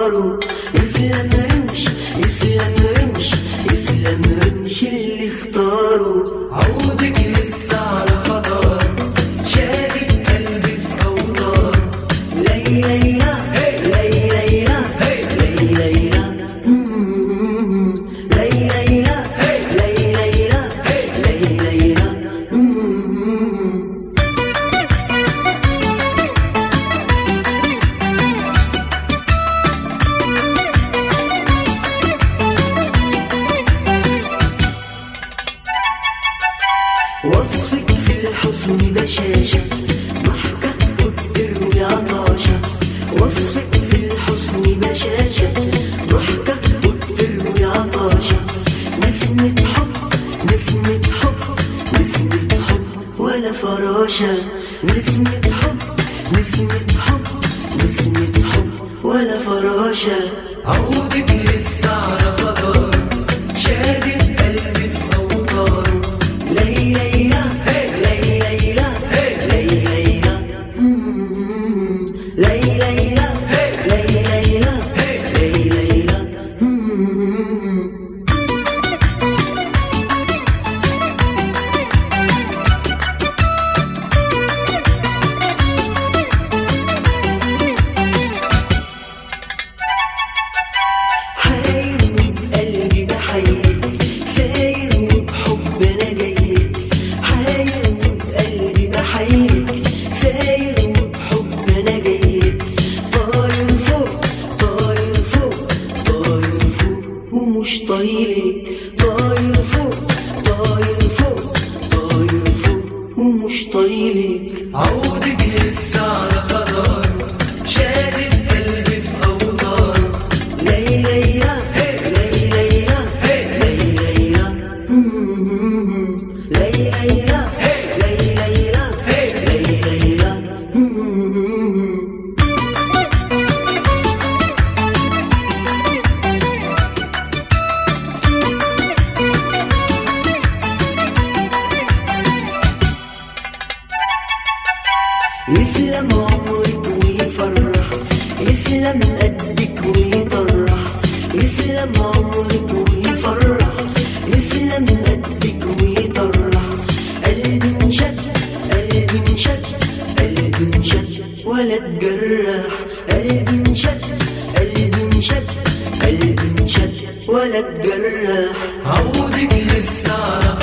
اختاروا يسلم رمش يسلم رمش يسلم رمش اللي اختاروا عودك لسه على خطر شادد قلبي في اوتار لي ليلى لي ليلى لي ليلى مم. لي ليلى لي ليلى لي ليلى مم. وصفك في الحسن بشاشة ضحكة وبتروي عطاشة وصفك في الحسن بشاشة ضحكة وبتروي عطاشة نسمة حب نسمة حب نسمة حب ولا فراشة نسمة حب نسمة حب نسمة حب ولا فراشة عودك لسه على خطر شادد قلبي في اوتار لي ليلى لي ليلى لي ليلى مم. لي ليلى لي ليلى لي ليلى مم. حاير وبقلبي بحير ساير وبحب انا جاي حاير وبقلبي بحير ساير وبحب انا جاي طاير فوق طاير فوق طاير فوق ومش طايلك طاير فوق طاير فوق طاير فوق ومش طايلك عودك لسه على خطر شادد قلبي في اوتار لي ليلى لي ليلى لي ليلى مم. لي ليلى لي ليلى لي ليلى مم. يسلم عمرك ويفرح يسلم قدك ويطرح يسلم عمرك ويفرح يسلم قدك ويطرح قلبي انشد قلبي انشد قلبي انشد ولا تجرح قلبي انشد قلبي انشد قلبي انشد ولا تجرح عودك لسه على